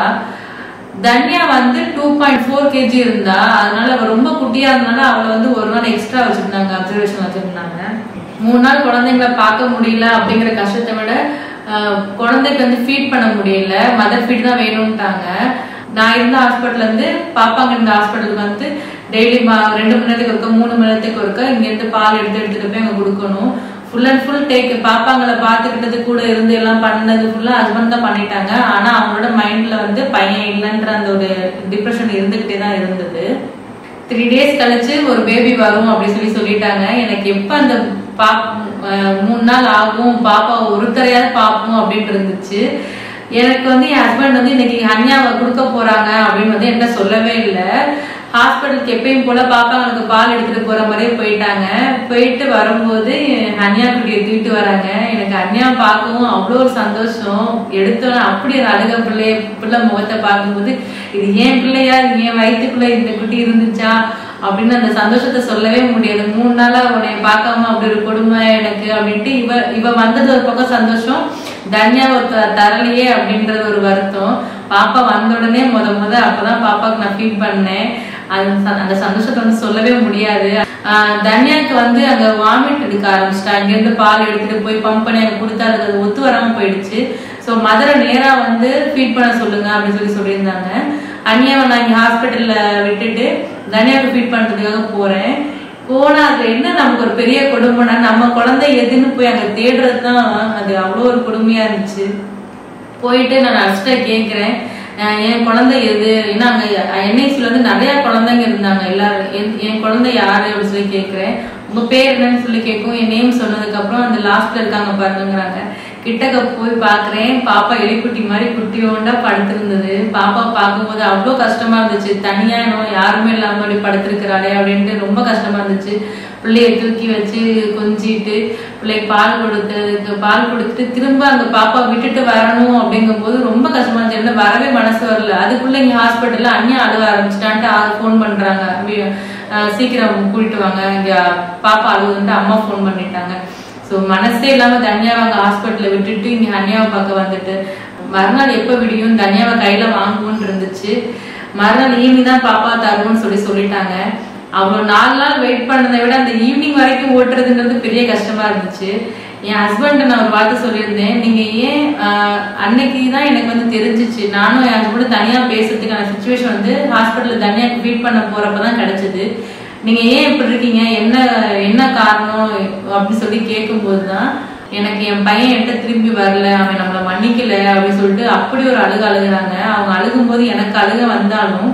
தன்யா வந்து டூ பாயிண்ட் ஃபோர் கேஜி இருந்தா அதனால அவ ரொம்ப குட்டியா இருந்தனால அவளை வந்து ஒரு நாள் எக்ஸ்ட்ரா வச்சிருந்தாங்க அப்சர்வேஷன் வச்சிருந்தாங்க மூணு நாள் குழந்தைங்கள பார்க்க முடியல அப்படிங்கிற கஷ்டத்தை விட ஆஹ், குழந்தைக்கு வந்து ஃபீட் பண்ண முடியல மதர் ஃபீட் தான் வேணும்ட்டாங்க நான் இருந்த ஹாஸ்பிட்டல்ல இருந்து பாப்பாங்க இருந்த ஹாஸ்பிட்டலுக்கு வந்து டெய்லி ரெண்டு மணி நேரத்துக்கு ஒருக்க மூணு மணி நேரத்துக்கு ஒருக்க இங்க இருந்து பால் எடுத்து எடுத்துட்டு போய் அங்க கொடுக்கணும் ஃபுல் அண்ட் ஃபுல் டேக் பாப்பாங்களை பார்த்துக்கிட்டது கூட இருந்து எல்லாம் பண்ணது ஃபுல்லா ஹஸ்பண்ட் தான் பண்ணிட்டாங்க ஆனா அவங்களோட மைண்ட்ல வந்து பையன் இல்லைன்ற அந்த ஒரு டிப்ரெஷன் இருந்துகிட்டே தான் இருந்தது த்ரீ டேஸ் கழிச்சு ஒரு பேபி வரும் அப்படின்னு சொல்லி சொல்லிட்டாங்க எனக்கு எப்ப அந்த பாப் அஹ் மூணு நாள் ஆகும் பாப்பா ஒருத்தரையாவது பார்ப்போம் அப்படின்னு இருந்துச்சு எனக்கு வந்து என் ஹஸ்பண்ட் வந்து இன்னைக்கு ஹன்யாவை கொடுக்க போறாங்க அப்படின்னு வந்து என்கிட்ட சொல்லவே இல்லை ஹாஸ்பிட்டலுக்கு எப்பயும் போல பாப்பாங்களுக்கு பால் எடுத்துட்டு போற மாதிரியே போயிட்டாங்க போயிட்டு வரும்போது ஹன்யா குட்டியை தூக்கிட்டு வராங்க எனக்கு ஹன்யா பார்க்கவும் அவ்வளோ ஒரு சந்தோஷம் எடுத்தோன்னே அப்படி ஒரு அழுக பிள்ளைய பிள்ளை முகத்தை பார்க்கும்போது இது ஏன் பிள்ளையா இது என் வயிற்றுக்குள்ள இந்த குட்டி இருந்துச்சா அப்படின்னு அந்த சந்தோஷத்தை சொல்லவே முடியாது மூணு நாளா உன்னை பார்க்காம அப்படி ஒரு கொடுமை எனக்கு அப்படின்ட்டு இவ இவ வந்தது ஒரு பக்கம் சந்தோஷம் தன்யாவை த- தரலையே அப்படின்றது ஒரு வருத்தம் பாப்பா வந்த உடனே முத முத அப்பதான் பாப்பாக்கு நான் ஃபீல் பண்ணேன் அது ச- அந்த சந்தோஷத்தை வந்து சொல்லவே முடியாது ஆஹ் தன்யாக்கு வந்து அங்க வாமிட் எடுக்க ஆரம்பிச்சிட்டா அங்கிருந்து பால் எடுத்துட்டு போய் பம்ப் பண்ணி அங்க கொடுத்தா அதுக்கு அது ஒத்து வராம போயிடுச்சு ஸோ மதுரை நேரா வந்து ஃபீட் பண்ண சொல்லுங்க அப்படின்னு சொல்லி சொல்லியிருந்தாங்க அன்யாவை நான் இங்க ஹாஸ்பிட்டல்ல விட்டுட்டு தனியாவுக்கு ஃபீட் பண்றதுக்காக போறேன் போனா அது என்ன நமக்கு ஒரு பெரிய கொடுமைனா நம்ம குழந்தை எதுன்னு போய் அங்க தேடுறது தான் அது அவ்வளோ ஒரு கொடுமையா இருந்துச்சு போயிட்டு நான் நர்ஸ்ட கேட்குறேன் என் குழந்தை எது ஏன்னா அங்கே என்ஐசியில் வந்து நிறைய குழந்தைங்க இருந்தாங்க எல்லாரும் என் என் குழந்தை யாரு அப்படின்னு சொல்லி கேட்குறேன் உங்க பேர் என்னன்னு சொல்லி கேட்கும் என் நேம் சொன்னதுக்கப்புறம் அந்த லாஸ்ட்ல இருக்காங்க பாருங்கிறாங்க கிட்டக்க போய் பார்க்குறேன் பாப்பா எலிக்குட்டி மாதிரி குட்டியோண்டா படுத்திருந்தது பாப்பா பார்க்கும்போது அவ்வளோ கஷ்டமா இருந்துச்சு தனியா இன்னும் யாருமே இல்லாம அப்படி படுத்திருக்கிறாளே அப்படின்ட்டு ரொம்ப கஷ்டமா இருந்துச்சு பிள்ளைய தூக்கி வச்சு கொஞ்சிட்டு பிள்ளைக்கு பால் கொடுத்ததுக்கு பால் கொடுத்துட்டு திரும்ப அந்த பாப்பா விட்டுட்டு வரணும் அப்படிங்கும்போது ரொம்ப கஷ்டமா இருந்துச்சு எனக்கு வரவே மனசு வரல அதுக்குள்ள இங்க ஹாஸ்பிட்டல்ல அண்ணியா அழுக ஆரம்பிச்சிட்டான்ட்டு ஃபோன் பண்றாங்க வி- அஹ் சீக்கிரம் கூட்டிட்டு வாங்க இங்க பாப்பா அழுகுதுன்ட்டு அம்மா ஃபோன் பண்ணிட்டாங்க ஸோ மனசே இல்லாம தனியாவை அங்க ஹாஸ்பிட்டல்ல விட்டுட்டு இங்க அண்ணியாவை பார்க்க வந்துட்டு மறுநாள் எப்ப விடியும் தனியாவை கையில வாங்குவோம்னு இருந்துச்சு மறுநாள் ஈவினிங் தான் பாப்பா தருவோம்னு சொல்லி சொல்லிட்டாங்க அவ்வளோ நாலு நாள் வெயிட் பண்ணதை விட அந்த ஈவினிங் வரைக்கும் ஓட்டுறதுன்றது பெரிய கஷ்டமா இருந்துச்சு என் ஹஸ்பண்ட் நான் ஒரு வார்த்தை சொல்லியிருந்தேன் நீங்க ஏன் ஆஹ், அன்னைக்கு தான் எனக்கு வந்து தெரிஞ்சிச்சு நானும் என் ஹஸ்பண்ட் தனியா பேசுறதுக்கான சுச்சுவேஷன் வந்து ஹாஸ்பிட்டல் தனியா ஃபீட் பண்ண போறப்ப தான் கிடைச்சது நீங்க ஏன் இப்படி இருக்கீங்க என்ன என்ன காரணம் அப்படின்னு சொல்லி கேட்கும்போது தான் எனக்கு என் பையன் என்கிட்ட திரும்பி வரல அவன் நம்மளை மன்னிக்கல அப்படின்னு சொல்லிட்டு அப்படி ஒரு அழுக அழுகுறாங்க அவங்க அழுகும்போது எனக்கு அழுக வந்தாலும்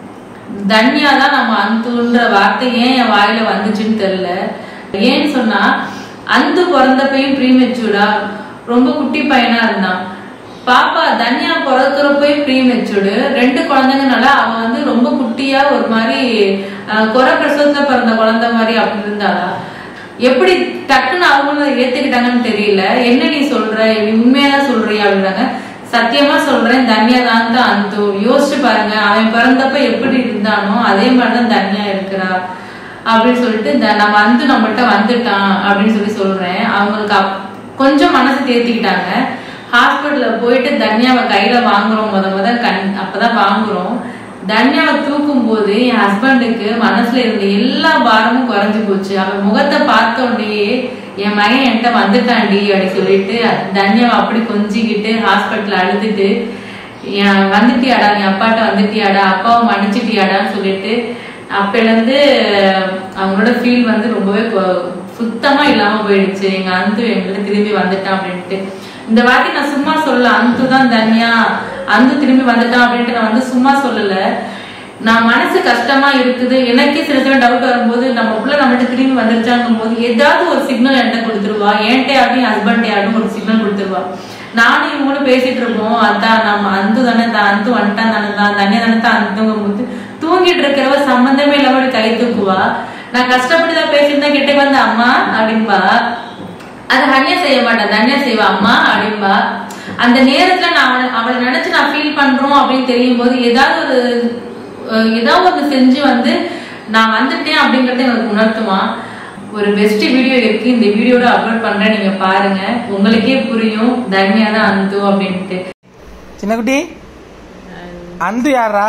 தன்யா தான் நம்ம அந்துன்ற வார்த்தை ஏன் என் வாயில வந்துச்சுன்னு தெரியல ஏன்னு சொன்னா அந்து பிறந்தப்பையும் ப்ரீமெச்சூர்டா ரொம்ப குட்டி பையனா இருந்தான் பாப்பா தன்யா பிறக்கிறப்பயும் ப்ரீமெச்சூர்டு ரெண்டு குழந்தைங்கனால அவன் வந்து ரொம்ப குட்டியா ஒரு மாதிரி அஹ், குறை பிரசவத்துல பிறந்த குழந்தை மாதிரி அப்படி இருந்தாளா எப்படி டக்குன்னு அவங்களும் அதை ஏத்துக்கிட்டாங்கன்னு தெரியல என்ன நீ சொல்ற நீ உண்மையாதான் சொல்றியா அப்படின்னாங்க சத்தியமா சொல்றேன் தன்யா தான் தான் அந்து யோசிச்சு பாருங்க அவன் பிறந்தப்ப எப்படி இருந்தானோ அதே மாதிரிதான் தன்யா இருக்கிறா அப்படின்னு சொல்லிட்டு த- நம்ம வந்து நம்மள்ட்ட வந்துட்டான் அப்படின்னு சொல்லி சொல்றேன் அவங்களுக்கு அப்- கொஞ்சம் மனசு தேத்திக்கிட்டாங்க ஹாஸ்பிட்டல்ல போயிட்டு தன்யாவை கையில வாங்குறோம் முத முத கண் அப்பதான் வாங்குறோம் தன்யாவை தூக்கும் போது என் ஹஸ்பண்டுக்கு மனசுல இருந்த எல்லா பாரமும் குறைஞ்சு போச்சு அவன் முகத்தை பார்த்த உடனேயே என் மகன் என்கிட்ட வந்துட்டான்டி அப்படின்னு சொல்லிட்டு தன்யாவை அப்படி கொஞ்சிக்கிட்டு ஹாஸ்பிட்டல் அழுதுட்டு என் வந்துட்டியாடா நீ அப்பாட்ட வந்துட்டியாடா அப்பாவை மன்னிச்சிட்டியாடான்னு சொல்லிட்டு அப்பையில இருந்து அவங்களோட ஃபீல் வந்து ரொம்பவே கொ- சுத்தமா இல்லாம போயிடுச்சு எங்க அந்து எங்கள்ட்ட திரும்பி வந்துட்டான் அப்படின்ட்டு இந்த வாட்டி நான் சும்மா சொல்லல அந்து தான் தன்யா அந்து திரும்பி வந்துட்டான் அப்படின்ட்டு நான் வந்து சும்மா சொல்லல நான் மனசு கஷ்டமா இருக்குது எனக்கே சில சில டவுட் வரும்போது நம்ம புள்ள நம்மகிட்ட திரும்பி வந்துருச்சாங்கும் போது ஏதாவது ஒரு சிக்னல் என்கிட்ட கொடுத்துருவா என்கிட்ட யாரும் ஹஸ்பண்ட் யாரும் ஒரு சிக்னல் கொடுத்துருவா நானும் இவங்களும் பேசிட்டு இருப்போம் அதான் நம்ம அந்து தானே தான் அந்து வந்துட்டான் தானே தான் தண்ணி தானே தான் அந்துங்கும் போது தூங்கிட்டு இருக்கிறவ சம்பந்தமே இல்லாம அப்படி கை தூக்குவா நான் கஷ்டப்பட்டு தான் பேசிட்டு தான் கிட்ட வந்து அம்மா அப்படின்பா அது ஹன்யா செய்ய மாட்டேன் தன்யா செய்வா அம்மா அப்படின்பா அந்த நேரத்துல நான் அவனை அவளை நினைச்சு நான் ஃபீல் பண்றோம் அப்படின்னு தெரியும் போது ஏதாவது ஒரு அஹ், ஏதாவது ஒண்ணு செஞ்சு வந்து நான் வந்துட்டேன் அப்படிங்கறத எனக்கு உணர்த்துவான் ஒரு பெஸ்ட் வீடியோ இருக்கு இந்த வீடியோட அப்லோட் பண்றேன் நீங்க பாருங்க உங்களுக்கே புரியும் தன்யா தான் அந்து அப்படின்ட்டு சின்ன குட்டி அந்து யாரா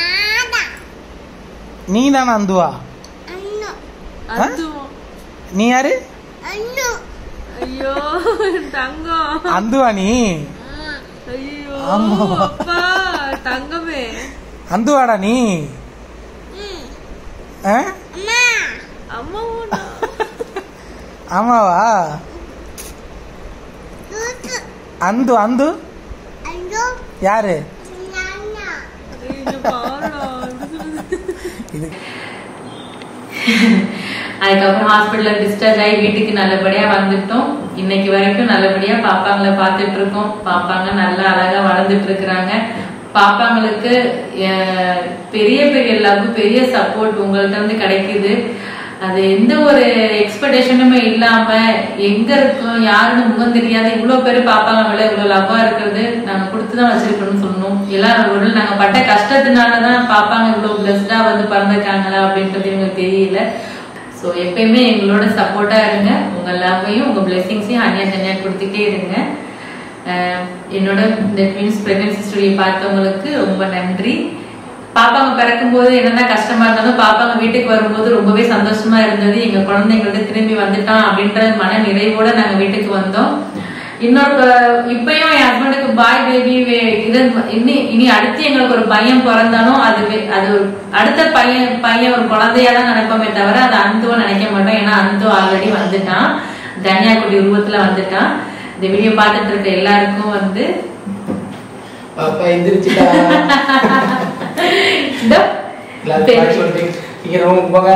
நீ தானே அந்துவா ஆ? நீ யாரு ஐயோ தங்கம் அந்துவா நீ ஐயோ ஆமா. அப்பா தங்கமே அந்துவாடா நீ ஆ? அம்மா ஆமாவா அந்து அந்து யாரு பாருடா இது அதுக்கப்புறம் ஹாஸ்பிட்டல்ல டிஸ்சார்ஜ் ஆகி வீட்டுக்கு நல்லபடியா வந்துட்டோம் இன்னைக்கு வரைக்கும் நல்லபடியா பாப்பாங்களை பார்த்துட்டு இருக்கோம் பாப்பாங்க நல்லா அழகா வளர்ந்துட்டு இருக்கிறாங்க பாப்பாங்களுக்கு அஹ், பெரிய பெரிய லவ் பெரிய சப்போர்ட் உங்கள்ட்ட இருந்து கிடைக்குது அது எந்த ஒரு எக்ஸ்பெக்டேஷனுமே இல்லாம எங்க இருக்கோம் யாருன்னு முகம் தெரியாத இவ்வளவு பேர் பாப்பாங்க மேல இவ்வளவு லவ்வா இருக்கிறது நாங்க கொடுத்துதான் வச்சிருக்கணும்னு சொன்னோம் எல்லாரும் ஒரு நாங்க பட்ட கஷ்டத்தினாலதான் பாப்பாங்க இவ்வளவு பிளஸ்டா வந்து பிறந்திருக்காங்களா அப்படின்றது எங்களுக்கு தெரியல ஸோ எப்பயுமே எங்களோட சப்போர்ட்டா இருங்க உங்க லவ்வையும் உங்க பிளெஸிங்ஸையும் அந்நியா தனியா கொடுத்துட்டே இருங்க அஹ் என்னோட இந்த ட்வின்ஸ் பிரெக்னன்சி ஸ்டோரியை பார்த்தவங்களுக்கு ரொம்ப நன்றி பாப்பாங்க பிறக்கும்போது என்னதான் கஷ்டமா இருந்தாலும் பாப்பாங்க வீட்டுக்கு வரும்போது ரொம்பவே சந்தோஷமா இருந்தது எங்க குழந்தைங்கள்ட்ட திரும்பி வந்துட்டான் அப்படின்ற மன நிறைவோட நாங்க வீட்டுக்கு வந்தோம் இன்னொரு ப- இப்பயும் என் ஹஸ்பண்டுக்கு பாய் பேபி இது இனி இனி அடுத்து எங்களுக்கு ஒரு பையன் பிறந்தாலும் அது வே- அது ஒரு அடுத்த பையன் பையன் ஒரு குழந்தையா தான் நினைப்போமே தவிர அது அந்துவ நினைக்க மாட்டோம் ஏன்னா அந்து ஆல்ரெடி வந்துட்டான் தனியா குடி உருவத்துல வந்துட்டான் இந்த வீடியோ பார்த்துட்டு இருக்க எல்லாருக்கும் வந்து பாப்பா எந்திரிச்சுட்டா இதோ எல்லாரும் சொல்லிட்டு இங்க ரூமுக்கு போங்க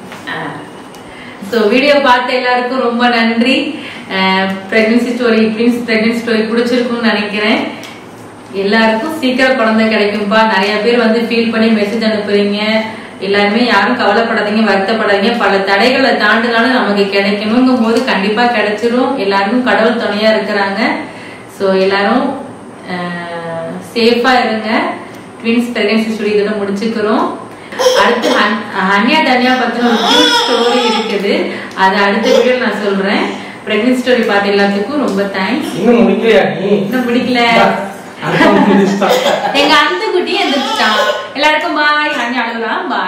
ஸோ வீடியோ பார்த்த எல்லாருக்கும் ரொம்ப நன்றி pregnancy story twins pregnancy story பிடிச்சிருக்கும்னு நினைக்கிறேன் எல்லாருக்கும் சீக்கிரம் குழந்தை கிடைக்கும்பா நிறைய பேர் வந்து ஃபீல் பண்ணி மெசேஜ் அனுப்புறீங்க எல்லாருமே யாரும் கவலைப்படாதீங்க வருத்தப்படாதீங்க பல தடைகளை தாண்டினாலும் நமக்கு கிடைக்கணுங்கும் போது கண்டிப்பா கிடைச்சிரும் எல்லாருக்கும் கடவுள் துணையா இருக்கிறாங்க ஸோ எல்லாரும் சேஃபா இருங்க ட்வின்ஸ் பிரெக்னன்சி ஸ்டோரி இதோட முடிச்சுக்கிறோம் அடுத்து ஹன்- ஹன்யா தன்யா பத்தின ஒரு கியூட் ஸ்டோரி இருக்குது அது அடுத்த வீடியோ நான் சொல்றேன் பிரெக்னன்சி ஸ்டோரி பார்த்த எல்லாத்துக்கும் ரொம்ப தேங்க்ஸ் இன்னும் முடிக்கலையா நீ இன்னும் பிடிக்கல அதான் முடிச்சிட்டா. எங்க அந்த குட்டி எந்திரிச்சிட்டான் எல்லாருக்கும் பாய் ஹன்யா அழுகலாம் பாய்